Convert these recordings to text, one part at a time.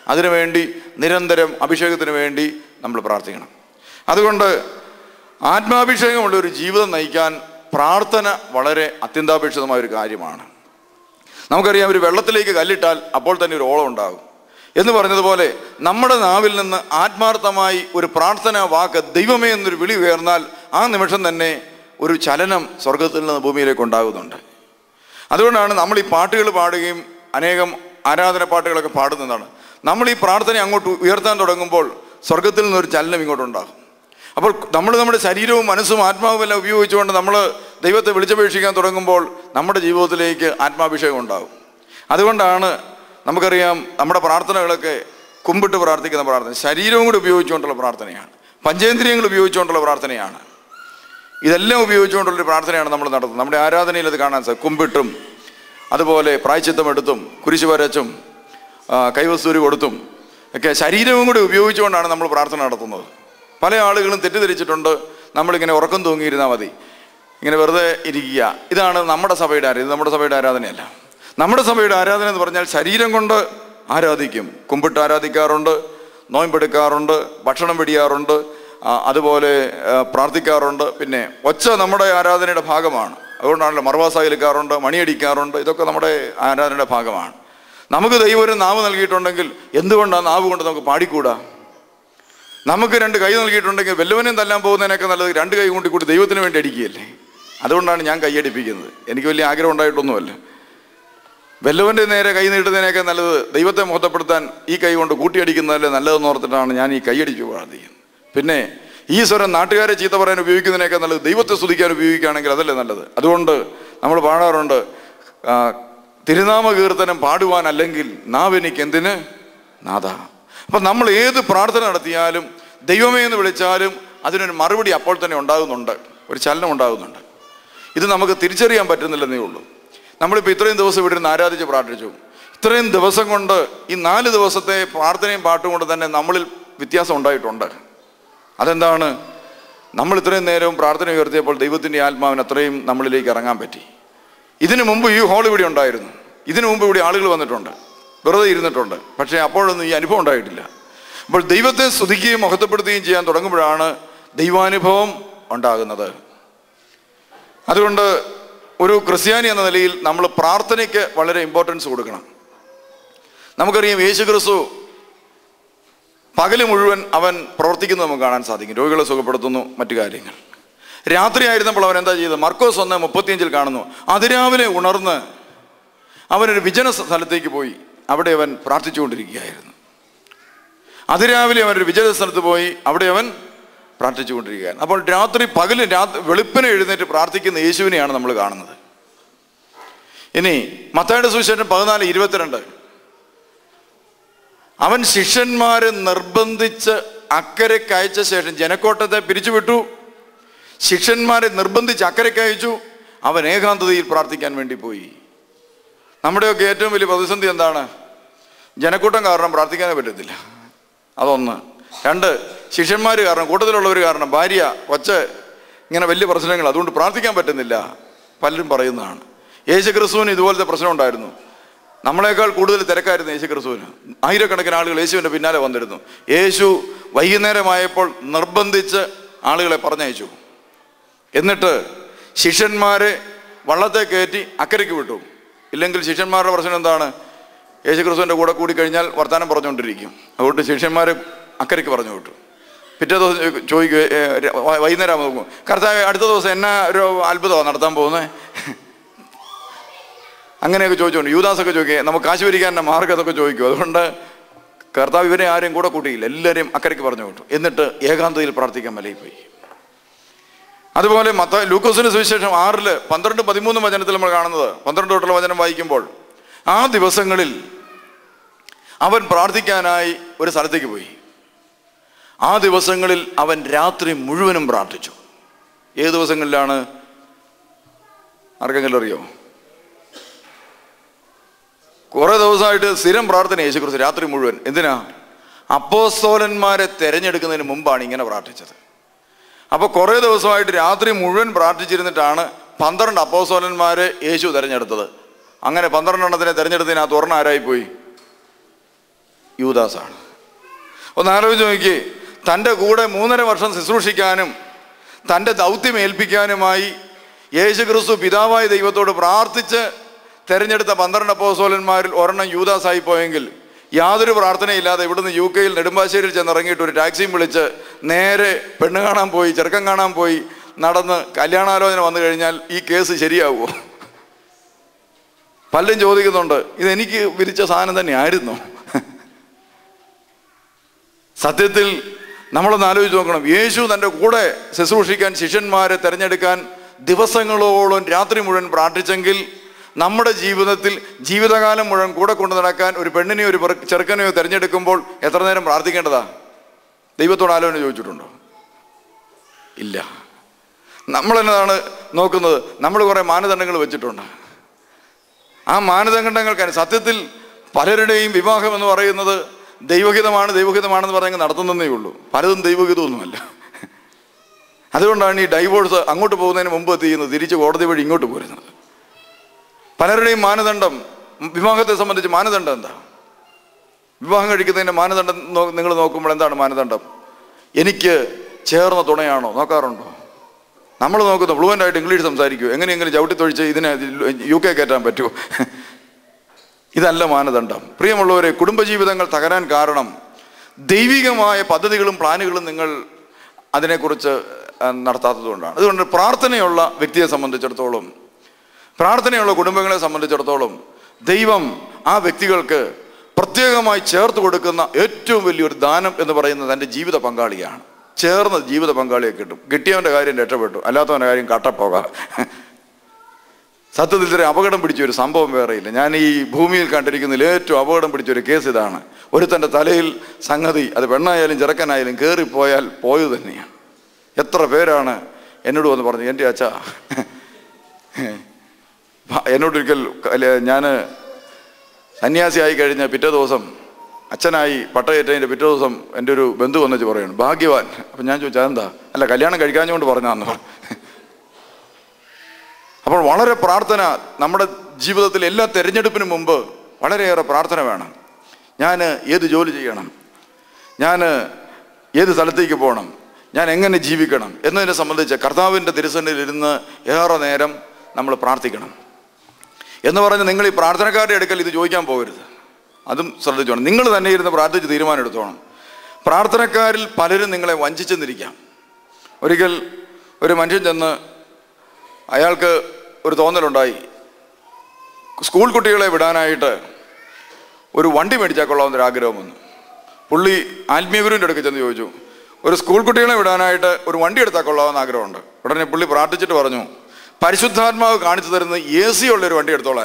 അതിനുവേണ്ടി നിരന്തരം അഭിഷേകത്തിന് വേണ്ടി നമ്മൾ പ്രാർത്ഥിക്കണം അതുകൊണ്ട് ആത്മാഭിഷേകമുള്ള ഒരു ജീവിതം നയിക്കാൻ പ്രാർത്ഥന വളരെ അത്യന്താപേക്ഷിതമായ ഒരു കാര്യമാണ് നമുക്കറിയാം ഒരു വെള്ളത്തിലേക്ക് കല്ലിട്ടാൽ അപ്പോൾ തന്നെ ഒരു ഓളം ഉണ്ടാകും എന്ന് പറഞ്ഞതുപോലെ നമ്മുടെ നാവിൽ നിന്ന് ആത്മാർത്ഥമായി ഒരു പ്രാർത്ഥന വാക്ക് ദൈവമേ എന്നൊരു വിളി ഉയർന്നാൽ ആ നിമിഷം തന്നെ ഒരു ചലനം സ്വർഗത്തിൽ നിന്ന് ഭൂമിയിലേക്ക് ഉണ്ടാകുന്നുണ്ട് അതുകൊണ്ടാണ് നമ്മൾ ഈ പാട്ടുകൾ പാടുകയും അനേകം ആരാധന പാട്ടുകളൊക്കെ പാടുന്നതാണ് നമ്മൾ ഈ പ്രാർത്ഥന അങ്ങോട്ട് ഉയർത്താൻ തുടങ്ങുമ്പോൾ സ്വർഗത്തിൽ നിന്നൊരു ചലനം ഇങ്ങോട്ടുണ്ടാകും അപ്പോൾ നമ്മൾ നമ്മുടെ ശരീരവും മനസ്സും ആത്മാവും എല്ലാം ഉപയോഗിച്ചുകൊണ്ട് നമ്മൾ ദൈവത്തെ വിളിച്ചപേക്ഷിക്കാൻ തുടങ്ങുമ്പോൾ നമ്മുടെ ജീവിതത്തിലേക്ക് ആത്മാഭിഷേകം ഉണ്ടാകും അതുകൊണ്ടാണ് നമുക്കറിയാം നമ്മുടെ പ്രാർത്ഥനകളൊക്കെ കുമ്പിട്ട് പ്രാർത്ഥിക്കുന്ന പ്രാർത്ഥന ശരീരവും കൂടി ഉപയോഗിച്ചുകൊണ്ടുള്ള പ്രാർത്ഥനയാണ് പഞ്ചേന്ദ്രിയങ്ങൾ ഉപയോഗിച്ചുകൊണ്ടുള്ള പ്രാർത്ഥനയാണ് ഇതെല്ലാം ഉപയോഗിച്ചുകൊണ്ടുള്ളൊരു പ്രാർത്ഥനയാണ് നമ്മൾ നടത്തുന്നത് നമ്മുടെ ആരാധനയിൽ അത് കാണാൻ സാധിക്കും കുമ്പിട്ടും അതുപോലെ പ്രായച്ചിത്തം എടുത്തും കുരിശ് വരച്ചും ആ, കൈവസ്തൂരി കൊടുത്തും ഒക്കെ ശരീരവും കൂടി ഉപയോഗിച്ചുകൊണ്ടാണ് നമ്മൾ പ്രാർത്ഥന നടത്തുന്നത് പല ആളുകളും തെറ്റിദ്ധരിച്ചിട്ടുണ്ട് നമ്മളിങ്ങനെ ഉറക്കം തൂങ്ങിയിരുന്നാൽ മതി ഇങ്ങനെ വെറുതെ ഇരിക്കുക ഇതാണ് നമ്മുടെ സഭയുടെ ആരാധന ഇത് നമ്മുടെ സഭയുടെ ആരാധനയല്ല നമ്മുടെ സഭയുടെ ആരാധന എന്ന് പറഞ്ഞാൽ ശരീരം കൊണ്ട് ആരാധിക്കും കുമ്പിട്ട് ആരാധിക്കാറുണ്ട് നോയമ്പെടുക്കാറുണ്ട് ഭക്ഷണം വെടിയാറുണ്ട് ആ, അതുപോലെ ആ, പ്രാർത്ഥിക്കാറുണ്ട് പിന്നെ ഒച്ച നമ്മുടെ ആരാധനയുടെ ഭാഗമാണ് അതുകൊണ്ടാണല്ലോ മറുവാസായിലിക്കാറുണ്ട് മണിയടിക്കാറുണ്ട് ഇതൊക്കെ നമ്മുടെ ആരാധനയുടെ ഭാഗമാണ് നമുക്ക് ദൈവം ഒരു നാവ് നൽകിയിട്ടുണ്ടെങ്കിൽ എന്തുകൊണ്ടാണ് നാവ് കൊണ്ട് നമുക്ക് പാടിക്കൂടാ നമുക്ക് രണ്ട് കൈ നൽകിയിട്ടുണ്ടെങ്കിൽ വല്ലവനെയും തല്ലാൻ പോകുന്നതിനൊക്കെ നല്ലത് രണ്ട് കൈ കൂട്ടി കൂട്ടി ദൈവത്തിന് വേണ്ടി അടിക്കുകയല്ലേ അതുകൊണ്ടാണ് ഞാൻ കൈയടിപ്പിക്കുന്നത് എനിക്ക് വലിയ ആഗ്രഹം ഉണ്ടായിട്ടൊന്നുമല്ല വല്ലവൻ്റെ നേരെ കൈ നീട്ടുന്നതിനൊക്കെ നല്ലത് ദൈവത്തെ മുഖത്തപ്പെടുത്താൻ ഈ കൈ കൊണ്ട് കൂട്ടിയടിക്കുന്നതല്ലേ നല്ലതെന്ന് ഓർത്തിട്ടാണ് ഞാൻ ഈ കൈയടിച്ച് പ്രാർത്ഥിക്കുന്നത് പിന്നെ ഈ സ്വരം നാട്ടുകാരെ ചീത്ത പറയാൻ ഉപയോഗിക്കുന്നതിനേക്കാൾ നല്ലത് ദൈവത്തെ സ്തുതിക്കാൻ ഉപയോഗിക്കുകയാണെങ്കിൽ അതല്ലേ നല്ലത് അതുകൊണ്ട് നമ്മൾ പാടാറുണ്ട് ആ, തിരുനാമ കീർത്തനം പാടുവാൻ അല്ലെങ്കിൽ നാവ് എനിക്ക് എന്തിന് നാഥ അപ്പം നമ്മൾ ഏത് പ്രാർത്ഥന നടത്തിയാലും ദൈവമേ എന്ന് വിളിച്ചാലും അതിനൊരു മറുപടി അപ്പോൾ തന്നെ ഉണ്ടാകുന്നുണ്ട് ഒരു ചലനം ഉണ്ടാകുന്നുണ്ട് ഇത് നമുക്ക് തിരിച്ചറിയാൻ പറ്റുന്നില്ലെന്നേ ഉള്ളൂ നമ്മളിപ്പോൾ ഇത്രയും ദിവസം ഇവിടെ ഇരുന്ന് ആരാധിച്ച് പ്രാർത്ഥിച്ചു ഇത്രയും ദിവസം കൊണ്ട് ഈ നാല് ദിവസത്തെ പ്രാർത്ഥനയും പാട്ടും കൊണ്ട് തന്നെ നമ്മളിൽ വ്യത്യാസം ഉണ്ടായിട്ടുണ്ട് അതെന്താണ് നമ്മൾ ഇത്രയും നേരവും പ്രാർത്ഥന ഉയർത്തിയപ്പോൾ ദൈവത്തിൻ്റെ ആത്മാവിന് അത്രയും നമ്മളിലേക്ക് ഇറങ്ങാൻ പറ്റി ഇതിനു മുമ്പ് ഈ ഹോൾ ഇവിടെ ഉണ്ടായിരുന്നു ഇതിനു മുമ്പ് ഇവിടെ ആളുകൾ വന്നിട്ടുണ്ട് വെറുതെ ഇരുന്നിട്ടുണ്ട് പക്ഷേ അപ്പോഴൊന്നും ഈ അനുഭവം ഉണ്ടായിട്ടില്ല അപ്പോൾ ദൈവത്തെ സ്തുതിക്കുകയും മഹത്വപ്പെടുത്തുകയും ചെയ്യാൻ തുടങ്ങുമ്പോഴാണ് ദൈവാനുഭവം ഉണ്ടാകുന്നത് അതുകൊണ്ട് ഒരു ക്രിസ്ത്യാനി എന്ന നിലയിൽ നമ്മൾ പ്രാർത്ഥനയ്ക്ക് വളരെ ഇമ്പോർട്ടൻസ് കൊടുക്കണം നമുക്കറിയാം യേശു ക്രിസ്തു പകല് മുഴുവൻ അവൻ പ്രവർത്തിക്കുന്നത് നമുക്ക് കാണാൻ സാധിക്കും രോഗികളെ സുഖപ്പെടുത്തുന്നു മറ്റു കാര്യങ്ങൾ രാത്രി ആയിരുന്നപ്പോൾ അവൻ എന്താ ചെയ്തത് മർക്കോസ് ഒന്ന് മുപ്പത്തിയഞ്ചിൽ കാണുന്നു അതിരാവിലെ ഉണർന്ന് അവനൊരു വിജന സ്ഥലത്തേക്ക് പോയി അവിടെ അവൻ പ്രാർത്ഥിച്ചുകൊണ്ടിരിക്കുകയായിരുന്നു അതിരാവിലെ അവനൊരു വിജന സ്ഥലത്ത് പോയി അവിടെ അവൻ പ്രാർത്ഥിച്ചുകൊണ്ടിരിക്കുകയാണ് അപ്പോൾ രാത്രി പകലും രാത്രി വെളുപ്പിനെ എഴുന്നേറ്റ് പ്രാർത്ഥിക്കുന്ന യേശുവിനെയാണ് നമ്മൾ കാണുന്നത് ഇനി മത്തായുടെ സുവിശേഷം പതിനാല് ഇരുപത്തിരണ്ട് അവൻ ശിഷ്യന്മാരെ നിർബന്ധിച്ച് അക്കരയ്ക്ക് അയച്ച ശേഷം ജനക്കോട്ടത്തെ പിരിച്ചുവിട്ടു ശിഷ്യന്മാരെ നിർബന്ധിച്ച് അക്കരയ്ക്ക് അയച്ചു അവൻ ഏകാന്തതയിൽ പ്രാർത്ഥിക്കാൻ വേണ്ടി പോയി നമ്മുടെയൊക്കെ ഏറ്റവും വലിയ പ്രതിസന്ധി എന്താണ് ജനക്കൂട്ടം കാരണം പ്രാർത്ഥിക്കാനേ പറ്റത്തില്ല അതൊന്ന് രണ്ട് ശിഷ്യന്മാർ കാരണം കൂട്ടത്തിലുള്ളവർ കാരണം ഭാര്യ കൊച്ച് ഇങ്ങനെ വലിയ പ്രശ്നങ്ങൾ അതുകൊണ്ട് പ്രാർത്ഥിക്കാൻ പറ്റുന്നില്ല പലരും പറയുന്നതാണ് യേശു ക്രിസ്തുവിന് ഇതുപോലത്തെ പ്രശ്നം ഉണ്ടായിരുന്നു നമ്മളെക്കാൾ കൂടുതൽ തിരക്കായിരുന്നു യേശു ക്രിസ്തുവിന് ആയിരക്കണക്കിന് ആളുകൾ യേശുവിൻ്റെ പിന്നാലെ വന്നിരുന്നു യേശു വൈകുന്നേരമായപ്പോൾ നിർബന്ധിച്ച് ആളുകളെ പറഞ്ഞയച്ചു എന്നിട്ട് ശിഷ്യന്മാരെ വള്ളത്തെ കയറ്റി അക്കരയ്ക്ക് വിട്ടു ഇല്ലെങ്കിൽ ശിഷ്യന്മാരുടെ പ്രശ്നം എന്താണ് യേശു ക്രിസ്തുവിൻ്റെ കൂടെ കൂടി കഴിഞ്ഞാൽ വർത്തമാനം പറഞ്ഞുകൊണ്ടിരിക്കും അതുകൊണ്ട് ശിഷ്യന്മാരെ അക്കരയ്ക്ക് പറഞ്ഞു വിട്ടു പിറ്റേ ദിവസം ചോദിക്കുക വൈകുന്നേരം ആകുമ്പോൾ നോക്കും കർത്താവ് അടുത്ത ദിവസം എന്നാ ഒരു അത്ഭുതമാണ് നടത്താൻ പോകുന്നത് അങ്ങനെയൊക്കെ ചോദിച്ചോണ്ട് യൂദാസൊക്കെ ചോദിക്കുക നമുക്ക് കാശ് ഭരിക്കാൻ്റെ മാർഗം അതൊക്കെ ചോദിക്കും അതുകൊണ്ട് കർത്താവ് ഇവരെ ആരെയും കൂടെ കൂട്ടിയില്ല എല്ലാവരെയും അക്കരയ്ക്ക് പറഞ്ഞു വിട്ടു എന്നിട്ട് ഏകാന്തതയിൽ പ്രാർത്ഥിക്കാൻ മലയിൽ പോയി അതുപോലെ മത്ത ലൂക്കോസിന് സുവിശേഷം ആറില് പന്ത്രണ്ട് പതിമൂന്ന് വചനത്തിൽ നമ്മൾ കാണുന്നത് പന്ത്രണ്ട് തൊട്ടുള്ള വചനം വായിക്കുമ്പോൾ ആ ദിവസങ്ങളിൽ അവൻ പ്രാർത്ഥിക്കാനായി ഒരു സ്ഥലത്തേക്ക് പോയി ആ ദിവസങ്ങളിൽ അവൻ രാത്രി മുഴുവനും പ്രാർത്ഥിച്ചു ഏത് ദിവസങ്ങളിലാണ് ആർക്കെങ്കിലും അറിയോ കുറെ ദിവസമായിട്ട് സ്ഥിരം പ്രാർത്ഥന യേശുക്രിസ്തു രാത്രി മുഴുവൻ എന്തിനാ അപ്പോസ്തോലന്മാരെ തെരഞ്ഞെടുക്കുന്നതിന് മുമ്പാണ് ഇങ്ങനെ പ്രാർത്ഥിച്ചത് അപ്പോൾ കുറേ ദിവസമായിട്ട് രാത്രി മുഴുവൻ പ്രാർത്ഥിച്ചിരുന്നിട്ടാണ് പന്ത്രണ്ട് അപ്പോസ്തോലന്മാരെ യേശു തിരഞ്ഞെടുത്തത് അങ്ങനെ പന്ത്രണ്ടെണ്ണത്തിനെ തിരഞ്ഞെടുത്തതിനകത്ത് ഒരെണ്ണം ആരായി പോയി യൂദാസാണ് ഒന്ന് ആലോചിച്ച് നോക്കി തൻ്റെ കൂടെ മൂന്നര വർഷം ശുശ്രൂഷിക്കാനും തൻ്റെ ദൗത്യം ഏൽപ്പിക്കാനുമായി യേശു ക്രിസ്തു പിതാവായ ദൈവത്തോട് പ്രാർത്ഥിച്ച് തെരഞ്ഞെടുത്ത പന്ത്രണ്ട് അപ്പോസ്തലന്മാരിൽ ഒരെണ്ണം യൂദാസായി പോയെങ്കിൽ യാതൊരു പ്രാർത്ഥനയില്ലാതെ ഇവിടുന്ന് യു കെയിൽ നെടുമ്പാശ്ശേരിയിൽ ചെന്ന് ഇറങ്ങിയിട്ട് ഒരു ടാക്സിയും വിളിച്ച് നേരെ പെണ്ണ് കാണാൻ പോയി ചെറുക്കം കാണാൻ പോയി നടന്ന് കല്യാണാലോചന വന്നു കഴിഞ്ഞാൽ ഈ കേസ് ശരിയാവുമോ പലരും ചോദിക്കുന്നുണ്ട് ഇതെനിക്ക് വിരിച്ച സാധനം തന്നെയായിരുന്നു സത്യത്തിൽ നമ്മളൊന്ന് ആലോചിച്ച് നോക്കണം യേശു തൻ്റെ കൂടെ ശുശ്രൂഷിക്കാൻ ശിഷ്യന്മാരെ തിരഞ്ഞെടുക്കാൻ ദിവസങ്ങളോളം രാത്രി മുഴുവൻ പ്രാർത്ഥിച്ചെങ്കിൽ നമ്മുടെ ജീവിതത്തിൽ ജീവിതകാലം മുഴുവൻ കൂടെ കൊണ്ടു നടക്കാൻ ഒരു പെണ്ണിനെയോ ഒരു പെറ- ചെറുക്കനെയോ തിരഞ്ഞെടുക്കുമ്പോൾ എത്ര നേരം പ്രാർത്ഥിക്കേണ്ടതാ ദൈവത്തോട് ആലോചന ചോദിച്ചിട്ടുണ്ടോ ഇല്ല നമ്മൾ എന്നതാണ് നോക്കുന്നത് നമ്മൾ കുറേ മാനദണ്ഡങ്ങൾ വെച്ചിട്ടുണ്ട് ആ മാനദണ്ഡങ്ങൾക്കാണ് സത്യത്തിൽ പലരുടെയും വിവാഹം എന്ന് പറയുന്നത് ദൈവഹിതമാണ് ദൈവഹിതമാണെന്ന് പറഞ്ഞ് നടത്തുന്നതേ ഉള്ളൂ പലതും ദൈവഹിതമൊന്നുമല്ല അതുകൊണ്ടാണ് ഈ ഡൈവോഴ്സ് അങ്ങോട്ട് പോകുന്നതിന് മുമ്പ് എത്തിക്കുന്നത് തിരിച്ച് കോടതി വഴി ഇങ്ങോട്ട് പോരുന്നത് പലരുടെയും മാനദണ്ഡം വിവാഹത്തെ സംബന്ധിച്ച് മാനദണ്ഡം എന്താ വിവാഹം കഴിക്കുന്നതിൻ്റെ മാനദണ്ഡം നിങ്ങൾ നോക്കുമ്പോൾ എന്താണ് മാനദണ്ഡം എനിക്ക് ചേർന്ന തുണയാണോ നോക്കാറുണ്ടോ നമ്മൾ നോക്കുന്നു ഫ്ലുവൻ്റ് ആയിട്ട് ഇംഗ്ലീഷ് സംസാരിക്കുമോ എങ്ങനെയെങ്കിലും ചവിട്ടിത്തൊഴിച്ച് ഇതിനെ യു കെ കയറ്റാൻ പറ്റുമോ ഇതല്ല മാനദണ്ഡം പ്രിയമുള്ളവരെ കുടുംബജീവിതങ്ങൾ തകരാൻ കാരണം ദൈവികമായ പദ്ധതികളും പ്ലാനുകളും നിങ്ങൾ അതിനെക്കുറിച്ച് ആ, നടത്താത്തതുകൊണ്ടാണ് അതുകൊണ്ട് പ്രാർത്ഥനയുള്ള വ്യക്തിയെ സംബന്ധിച്ചിടത്തോളം പ്രാർത്ഥനയുള്ള കുടുംബങ്ങളെ സംബന്ധിച്ചിടത്തോളം ദൈവം ആ വ്യക്തികൾക്ക് പ്രത്യേകമായി ചേർത്ത് കൊടുക്കുന്ന ഏറ്റവും വലിയൊരു ദാനം എന്ന് പറയുന്നത് തൻ്റെ ജീവിത പങ്കാളിയാണ് ചേർന്ന് ജീവിത പങ്കാളിയെ കിട്ടും കിട്ടിയവൻ്റെ കാര്യം രക്ഷപ്പെട്ടു അല്ലാത്തവൻ്റെ കാര്യം കട്ടപ്പോകാം സത്യത്തിൽ ഇത്ര അപകടം പിടിച്ച ഒരു സംഭവം വേറെയില്ല ഞാൻ ഈ ഭൂമിയിൽ കണ്ടിരിക്കുന്നതിൽ ഏറ്റവും അപകടം പിടിച്ച ഒരു കേസ് ഇതാണ് ഒരുത്തൻ്റെ തലയിൽ സംഗതി അത് പെണ്ണായാലും ചെറുക്കനായാലും കയറിപ്പോയാൽ പോയത് തന്നെയാണ് എത്ര പേരാണ് എന്നോട് വന്ന് പറഞ്ഞു എൻ്റെ അച്ഛ എന്നോടൊരിക്കൽ ഞാൻ സന്യാസിയായി കഴിഞ്ഞ പിറ്റേ ദിവസം അച്ഛനായി പട്ടയേറ്റതിൻ്റെ പിറ്റേ ദിവസം എൻ്റെ ഒരു ബന്ധു വന്നിച്ച് പറയണം ഭാഗ്യവാൻ അപ്പം ഞാൻ ചോദിച്ചാൽ എന്താ അല്ല കല്യാണം കഴിക്കാഞ്ഞുകൊണ്ട് പറഞ്ഞാന്ന് പറഞ്ഞു അപ്പോൾ വളരെ പ്രാർത്ഥന നമ്മുടെ ജീവിതത്തിൽ എല്ലാ തിരഞ്ഞെടുപ്പിനും മുമ്പ് വളരെയേറെ പ്രാർത്ഥന വേണം ഞാൻ ഏത് ജോലി ചെയ്യണം ഞാൻ ഏത് സ്ഥലത്തേക്ക് പോകണം ഞാൻ എങ്ങനെ ജീവിക്കണം എന്നതിനെ സംബന്ധിച്ച് കർത്താവിൻ്റെ തിരുസന്നിൽ ഇരുന്ന് ഏറെ നേരം നമ്മൾ പ്രാർത്ഥിക്കണം എന്ന് പറഞ്ഞ് നിങ്ങൾ ഈ പ്രാർത്ഥനക്കാരുടെ അടുക്കൽ ഇത് ചോദിക്കാൻ പോകരുത് അതും ശ്രദ്ധിച്ചോണം നിങ്ങൾ തന്നെ ഇരുന്ന് പ്രാർത്ഥിച്ച് തീരുമാനം എടുത്തോണം പ്രാർത്ഥനക്കാരിൽ പലരും നിങ്ങളെ വഞ്ചിച്ചെന്നിരിക്കാം ഒരിക്കൽ ഒരു മനുഷ്യൻ ചെന്ന് അയാൾക്ക് ഒരു തോന്നലുണ്ടായി സ്കൂൾ കുട്ടികളെ വിടാനായിട്ട് ഒരു വണ്ടി മേടിച്ചാൽ കൊള്ളാവുന്നൊരു ആഗ്രഹം വന്നു പുള്ളി ആത്മീയ ഗുരുവിൻ്റെ അടുക്ക് ചെന്ന് ചോദിച്ചു ഒരു സ്കൂൾ കുട്ടികളെ വിടാനായിട്ട് ഒരു വണ്ടി എടുത്താൽ കൊള്ളാവുന്ന ആഗ്രഹമുണ്ട് ഉടനെ പുള്ളി പ്രാർത്ഥിച്ചിട്ട് പറഞ്ഞു പരിശുദ്ധാത്മാവ് കാണിച്ചു തരുന്ന എ സി ഉള്ളൊരു വണ്ടി എടുത്തോളാൻ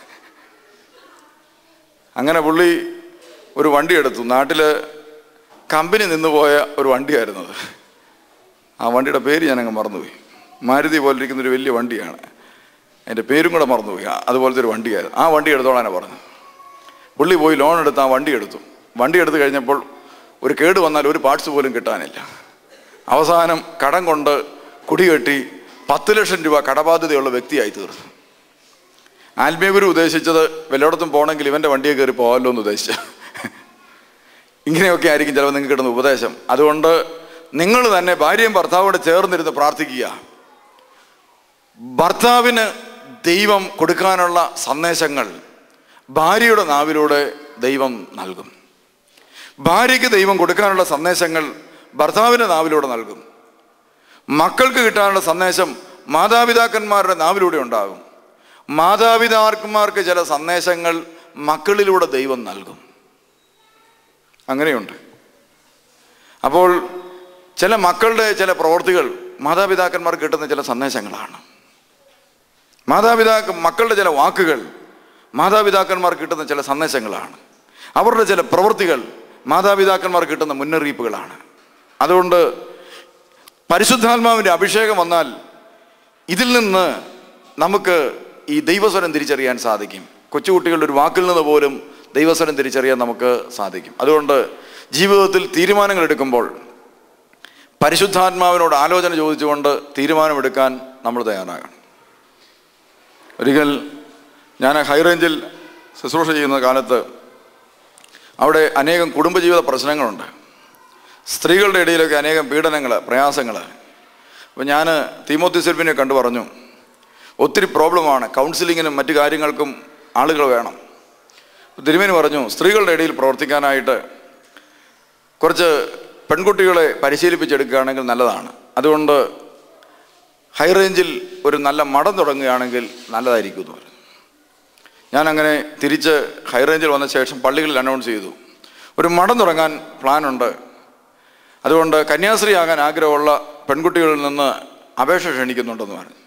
അങ്ങനെ പുള്ളി ഒരു വണ്ടി എടുത്തു നാട്ടിൽ കമ്പനി നിന്ന് പോയ ഒരു വണ്ടിയായിരുന്നു അത് ആ വണ്ടിയുടെ പേര് ഞാനങ്ങ് മറന്നുപോയി മാരുതി പോലിരിക്കുന്ന ഒരു വലിയ വണ്ടിയാണ് അതിൻ്റെ പേരും കൂടെ മറന്നുപോയി ആ- അതുപോലത്തെ ഒരു വണ്ടിയായിരുന്നു ആ വണ്ടി എടുത്തോളാനാണ് പറഞ്ഞത് പുള്ളി പോയി ലോൺ എടുത്ത് ആ വണ്ടി എടുത്തു വണ്ടി എടുത്തു കഴിഞ്ഞപ്പോൾ ഒരു കേട് വന്നാൽ ഒരു പാർട്സ് പോലും കിട്ടാനില്ല അവസാനം കടം കൊണ്ട് കുടികെട്ടി പത്ത് ലക്ഷം രൂപ കടബാധ്യതയുള്ള വ്യക്തിയായി തീർന്നു ആത്മീയഗുരു ഉദ്ദേശിച്ചത് വല്ലയിടത്തും പോകണമെങ്കിൽ ഇവൻ്റെ വണ്ടിയെ കയറി പോകാമല്ലോ എന്ന് ഉദ്ദേശിച്ച ഇങ്ങനെയൊക്കെ ആയിരിക്കും ചിലപ്പോൾ നിങ്ങൾക്ക് കിട്ടുന്ന ഉപദേശം അതുകൊണ്ട് നിങ്ങൾ തന്നെ ഭാര്യയും ഭർത്താവോട് ചേർന്നിരുന്ന് പ്രാർത്ഥിക്കുക ഭർത്താവിന് ദൈവം കൊടുക്കാനുള്ള സന്ദേശങ്ങൾ ഭാര്യയുടെ നാവിലൂടെ ദൈവം നൽകും ഭാര്യയ്ക്ക് ദൈവം കൊടുക്കാനുള്ള സന്ദേശങ്ങൾ ഭർത്താവിൻ്റെ നാവിലൂടെ നൽകും മക്കൾക്ക് കിട്ടാനുള്ള സന്ദേശം മാതാപിതാക്കന്മാരുടെ നാവിലൂടെ ഉണ്ടാകും മാതാപിതാക്കന്മാർക്ക് ചില സന്ദേശങ്ങൾ മക്കളിലൂടെ ദൈവം നൽകും അങ്ങനെയുണ്ട് അപ്പോൾ ചില മക്കളുടെ ചില പ്രവൃത്തികൾ മാതാപിതാക്കന്മാർക്ക് കിട്ടുന്ന ചില സന്ദേശങ്ങളാണ് മാതാപിതാക്ക മക്കളുടെ ചില വാക്കുകൾ മാതാപിതാക്കന്മാർക്ക് കിട്ടുന്ന ചില സന്ദേശങ്ങളാണ് അവരുടെ ചില പ്രവൃത്തികൾ മാതാപിതാക്കന്മാർക്ക് കിട്ടുന്ന മുന്നറിയിപ്പുകളാണ് അതുകൊണ്ട് പരിശുദ്ധാത്മാവിൻ്റെ അഭിഷേകം വന്നാൽ ഇതിൽ നിന്ന് നമുക്ക് ഈ ദൈവസ്വരം തിരിച്ചറിയാൻ സാധിക്കും കൊച്ചുകുട്ടികളുടെ ഒരു വാക്കിൽ നിന്ന് പോലും ദൈവസ്വരം തിരിച്ചറിയാൻ നമുക്ക് സാധിക്കും അതുകൊണ്ട് ജീവിതത്തിൽ തീരുമാനങ്ങൾ എടുക്കുമ്പോൾ പരിശുദ്ധാത്മാവിനോട് ആലോചന ചോദിച്ചുകൊണ്ട് തീരുമാനമെടുക്കാൻ നമ്മൾ തയ്യാറാകണം ഒരിക്കൽ ഞാൻ ഹൈറേഞ്ചിൽ ശുശ്രൂഷ ചെയ്യുന്ന കാലത്ത് അവിടെ അനേകം കുടുംബജീവിത പ്രശ്നങ്ങളുണ്ട് സ്ത്രീകളുടെ ഇടയിലൊക്കെ അനേകം പീഡനങ്ങൾ പ്രയാസങ്ങൾ അപ്പോൾ ഞാൻ തീമോത്തി സെൽഫിനെ കണ്ടു പറഞ്ഞു ഒത്തിരി പ്രോബ്ലമാണ് കൗൺസിലിങ്ങിനും മറ്റു കാര്യങ്ങൾക്കും ആളുകൾ വേണം തിരുമേനി പറഞ്ഞു സ്ത്രീകളുടെ ഇടയിൽ പ്രവർത്തിക്കാനായിട്ട് കുറച്ച് പെൺകുട്ടികളെ പരിശീലിപ്പിച്ചെടുക്കുകയാണെങ്കിൽ നല്ലതാണ് അതുകൊണ്ട് ഹൈ റേഞ്ചിൽ ഒരു നല്ല മഠം തുടങ്ങുകയാണെങ്കിൽ നല്ലതായിരിക്കും എന്ന് പറഞ്ഞു ഞാൻ അങ്ങനെ തിരിച്ച് ഹൈ റേഞ്ചിൽ വന്ന ശേഷം പള്ളികളിൽ അനൗൺസ് ചെയ്തു ഒരു മഠം തുടങ്ങാൻ പ്ലാനുണ്ട് അതുകൊണ്ട് കന്യാസ്ത്രീ ആകാൻ ആഗ്രഹമുള്ള പെൺകുട്ടികളിൽ നിന്ന് അപേക്ഷ ക്ഷണിക്കുന്നുണ്ടെന്ന് പറഞ്ഞു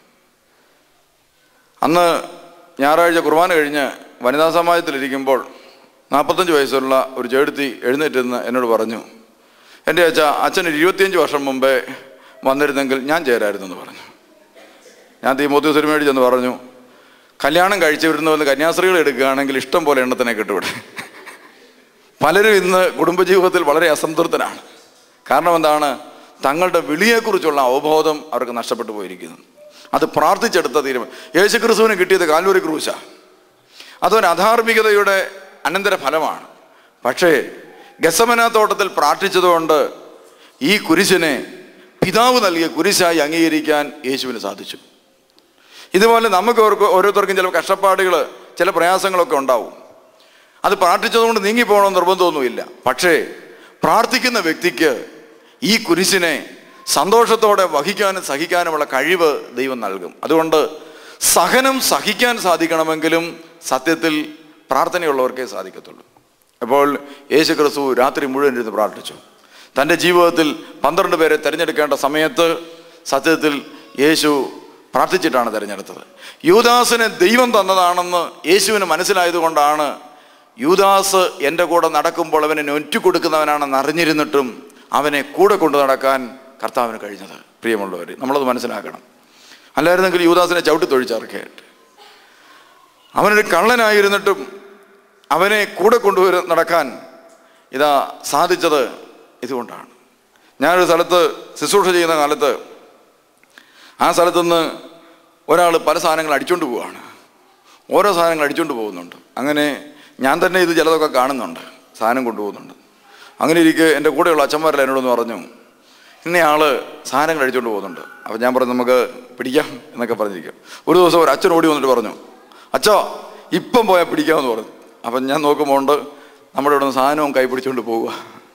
അന്ന് ഞായറാഴ്ച കുർബാന കഴിഞ്ഞ് വനിതാ സമാജത്തിലിരിക്കുമ്പോൾ നാൽപ്പത്തഞ്ച് വയസ്സുള്ള ഒരു ചേടുത്തി എഴുന്നേറ്റ് നിന്ന് എന്നോട് പറഞ്ഞു എൻ്റെ അച്ഛ അച്ഛൻ ഒരു ഇരുപത്തിയഞ്ച് വർഷം മുമ്പേ വന്നിരുന്നെങ്കിൽ ഞാൻ ചേരായിരുന്നു എന്ന് പറഞ്ഞു ഞാൻ തീമോത്തി സിനിമയോട് ചെന്ന് പറഞ്ഞു കല്യാണം കഴിച്ചവരുന്ന വന്ന് കന്യാസ്ത്രീകൾ എടുക്കുകയാണെങ്കിൽ ഇഷ്ടം പോലെ എണ്ണത്തിനെ കിട്ടുവിടെ പലരും ഇന്ന് കുടുംബജീവിതത്തിൽ വളരെ അസംതൃപ്തനാണ് കാരണം എന്താണ് തങ്ങളുടെ വിളിയെക്കുറിച്ചുള്ള അവബോധം അവർക്ക് നഷ്ടപ്പെട്ടു പോയിരിക്കുന്നു അത് പ്രാർത്ഥിച്ചെടുത്ത തീരുമാനം യേശുക്രിസ്തുവിന് കിട്ടിയത് കാൽവരി ക്രൂശ അതൊരു അധാർമികതയുടെ അനന്തര ഫലമാണ് പക്ഷേ ഗസമന തോട്ടത്തിൽ പ്രാർത്ഥിച്ചതുകൊണ്ട് ഈ കുരിശിനെ പിതാവ് നൽകിയ കുരിശായി അംഗീകരിക്കാൻ യേശുവിന് സാധിച്ചു ഇതുപോലെ നമുക്ക് ഓർക്ക് ഓരോരുത്തർക്കും ചില കഷ്ടപ്പാടുകൾ ചില പ്രയാസങ്ങളൊക്കെ ഉണ്ടാവും അത് പ്രാർത്ഥിച്ചതുകൊണ്ട് നീങ്ങിപ്പോകണമെന്ന് നിർബന്ധമൊന്നുമില്ല പക്ഷേ പ്രാർത്ഥിക്കുന്ന വ്യക്തിക്ക് ഈ കുരിശിനെ സന്തോഷത്തോടെ വഹിക്കാനും സഹിക്കാനുമുള്ള കഴിവ് ദൈവം നൽകും അതുകൊണ്ട് സഹനം സഹിക്കാൻ സാധിക്കണമെങ്കിലും സത്യത്തിൽ പ്രാർത്ഥനയുള്ളവർക്കേ സാധിക്കത്തുള്ളൂ അപ്പോൾ യേശു ക്രിസ്തു രാത്രി മുഴുവൻ ഇരുന്ന് പ്രാർത്ഥിച്ചു തൻ്റെ ജീവിതത്തിൽ പന്ത്രണ്ട് പേരെ തിരഞ്ഞെടുക്കേണ്ട സമയത്ത് സത്യത്തിൽ യേശു പ്രാർത്ഥിച്ചിട്ടാണ് തിരഞ്ഞെടുത്തത് യൂദാസിനെ ദൈവം തന്നതാണെന്ന് യേശുവിന് മനസ്സിലായതുകൊണ്ടാണ് യൂദാസ് എൻ്റെ കൂടെ നടക്കുമ്പോൾ അവനെ നൊറ്റു കൊടുക്കുന്നവനാണെന്ന് അറിഞ്ഞിരുന്നിട്ടും അവനെ കൂടെ കൊണ്ടു നടക്കാൻ കർത്താവിന് കഴിഞ്ഞത് പ്രിയമുള്ളവർ നമ്മളത് മനസ്സിലാക്കണം അല്ലായിരുന്നെങ്കിൽ യൂദാസിനെ ചവിട്ടി തൊഴിച്ചിറക്കിയായിട്ട് അവനൊരു കള്ളനായിരുന്നിട്ടും അവനെ കൂടെ കൊണ്ടുവര നടക്കാൻ ഇതാ സാധിച്ചത് ഇതുകൊണ്ടാണ് ഞാനൊരു സ്ഥലത്ത് ശുശ്രൂഷ ചെയ്യുന്ന കാലത്ത് ആ സ്ഥലത്തുനിന്ന് ഒരാൾ പല സാധനങ്ങൾ അടിച്ചുകൊണ്ട് പോവുകയാണ് ഓരോ സാധനങ്ങൾ അടിച്ചുകൊണ്ട് പോകുന്നുണ്ട് അങ്ങനെ ഞാൻ തന്നെ ഇത് ചിലതൊക്കെ കാണുന്നുണ്ട് സാധനം കൊണ്ടുപോകുന്നുണ്ട് അങ്ങനെ ഇരിക്കെ എൻ്റെ കൂടെയുള്ള അച്ഛന്മാരെല്ലാം എന്നോടൊന്ന് പറഞ്ഞു ഇന്നയാള് സാധനങ്ങൾ അടിച്ചുകൊണ്ട് പോകുന്നുണ്ട് അപ്പം ഞാൻ പറഞ്ഞു നമുക്ക് പിടിക്കാം എന്നൊക്കെ പറഞ്ഞിരിക്കും ഒരു ദിവസം ഒരു അച്ഛൻ ഓടി വന്നിട്ട് പറഞ്ഞു അച്ഛോ ഇപ്പം പോയാൽ പിടിക്കാമെന്ന് പറഞ്ഞു അപ്പം ഞാൻ നോക്കുമ്പോൾ ഉണ്ട് നമ്മുടെ ഇവിടെ നിന്ന് സാധനവും കൈ പിടിച്ചുകൊണ്ട് പോവുക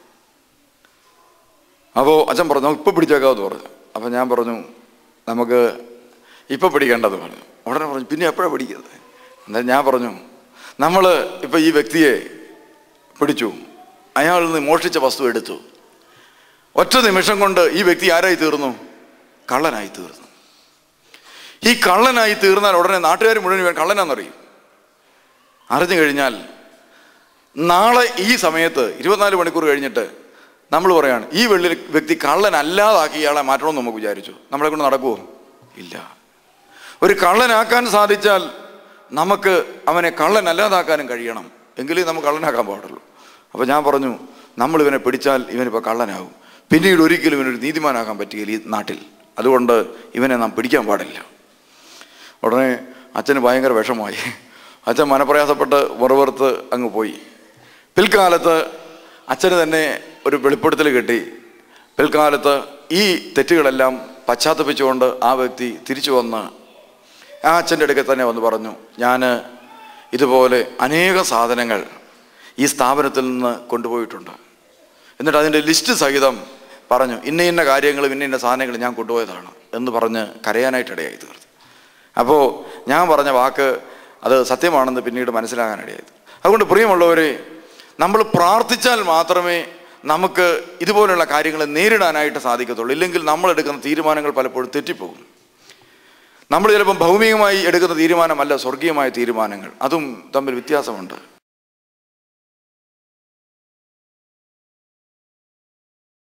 അപ്പോൾ അച്ഛൻ പറഞ്ഞു ഇപ്പം പിടിച്ചേക്കാമെന്ന് പറഞ്ഞു അപ്പം ഞാൻ പറഞ്ഞു നമുക്ക് ഇപ്പം പിടിക്കേണ്ടത് പറഞ്ഞു ഉടനെ പറഞ്ഞു പിന്നെ എപ്പോഴാണ് പിടിക്കുന്നത് എന്നാൽ ഞാൻ പറഞ്ഞു നമ്മൾ ഇപ്പം ഈ വ്യക്തിയെ പിടിച്ചു അയാളിൽ നിന്ന് മോഷ്ടിച്ച വസ്തു എടുത്തു ഒറ്റ നിമിഷം കൊണ്ട് ഈ വ്യക്തി ആരായി തീർന്നു കള്ളനായി തീർന്നു ഈ കള്ളനായി തീർന്നാൽ ഉടനെ നാട്ടുകാർ മുഴുവൻ ഇവൻ കള്ളനാണെന്നറിയും അറിഞ്ഞു കഴിഞ്ഞാൽ നാളെ ഈ സമയത്ത് ഇരുപത്തിനാല് മണിക്കൂർ കഴിഞ്ഞിട്ട് നമ്മൾ പറയാണ് ഈ വെള്ളി വ്യക്തി കള്ളനല്ലാതാക്കി ഇയാളെ മാറ്റണമെന്ന് നമുക്ക് വിചാരിച്ചു നമ്മളെ കൊണ്ട് നടക്കുമോ ഇല്ല ഒരു കള്ളനാക്കാൻ സാധിച്ചാൽ നമുക്ക് അവനെ കള്ളനല്ലാതാക്കാനും കഴിയണം എങ്കിലേ നമുക്ക് കള്ളനാക്കാൻ പാടുള്ളൂ അപ്പോൾ ഞാൻ പറഞ്ഞു നമ്മൾ ഇവനെ പിടിച്ചാൽ ഇവനിപ്പോൾ കള്ളനാകും പിന്നീട് ഒരിക്കലും ഇവനൊരു നീതിമാനാകാൻ പറ്റുകയില്ല ഈ നാട്ടിൽ അതുകൊണ്ട് ഇവനെ നാം പിടിക്കാൻ പാടില്ല ഉടനെ അച്ഛന് ഭയങ്കര വിഷമമായി അച്ഛൻ മനപ്രയാസപ്പെട്ട് വെറുവെറുത്ത് അങ്ങ് പോയി പിൽക്കാലത്ത് അച്ഛന് തന്നെ ഒരു വെളിപ്പെടുത്തൽ കിട്ടി പിൽക്കാലത്ത് ഈ തെറ്റുകളെല്ലാം പശ്ചാത്തപിച്ചുകൊണ്ട് ആ വ്യക്തി തിരിച്ചു വന്ന് ആ അച്ഛൻ്റെ അടുക്കൽ തന്നെ വന്ന് പറഞ്ഞു ഞാൻ ഇതുപോലെ അനേക സാധനങ്ങൾ ഈ സ്ഥാപനത്തിൽ നിന്ന് കൊണ്ടുപോയിട്ടുണ്ട് എന്നിട്ട് അതിൻ്റെ ലിസ്റ്റ് സഹിതം പറഞ്ഞു ഇന്ന ഇന്ന കാര്യങ്ങളും ഇന്ന ഇന്ന സാധനങ്ങൾ ഞാൻ കൊണ്ടുപോയതാണ് എന്ന് പറഞ്ഞ് കരയാനായിട്ടിടയായി തീർന്നു അപ്പോൾ ഞാൻ പറഞ്ഞ വാക്ക് അത് സത്യമാണെന്ന് പിന്നീട് മനസ്സിലാകാനിടയായി അതുകൊണ്ട് പ്രിയമുള്ളവരെ നമ്മൾ പ്രാർത്ഥിച്ചാൽ മാത്രമേ നമുക്ക് ഇതുപോലുള്ള കാര്യങ്ങൾ നേരിടാനായിട്ട് സാധിക്കത്തുള്ളൂ ഇല്ലെങ്കിൽ നമ്മൾ എടുക്കുന്ന തീരുമാനങ്ങൾ പലപ്പോഴും തെറ്റിപ്പോകും നമ്മൾ ചിലപ്പം ഭൗമികമായി എടുക്കുന്ന തീരുമാനമല്ല സ്വർഗീയമായ തീരുമാനങ്ങൾ അതും തമ്മിൽ വ്യത്യാസമുണ്ട്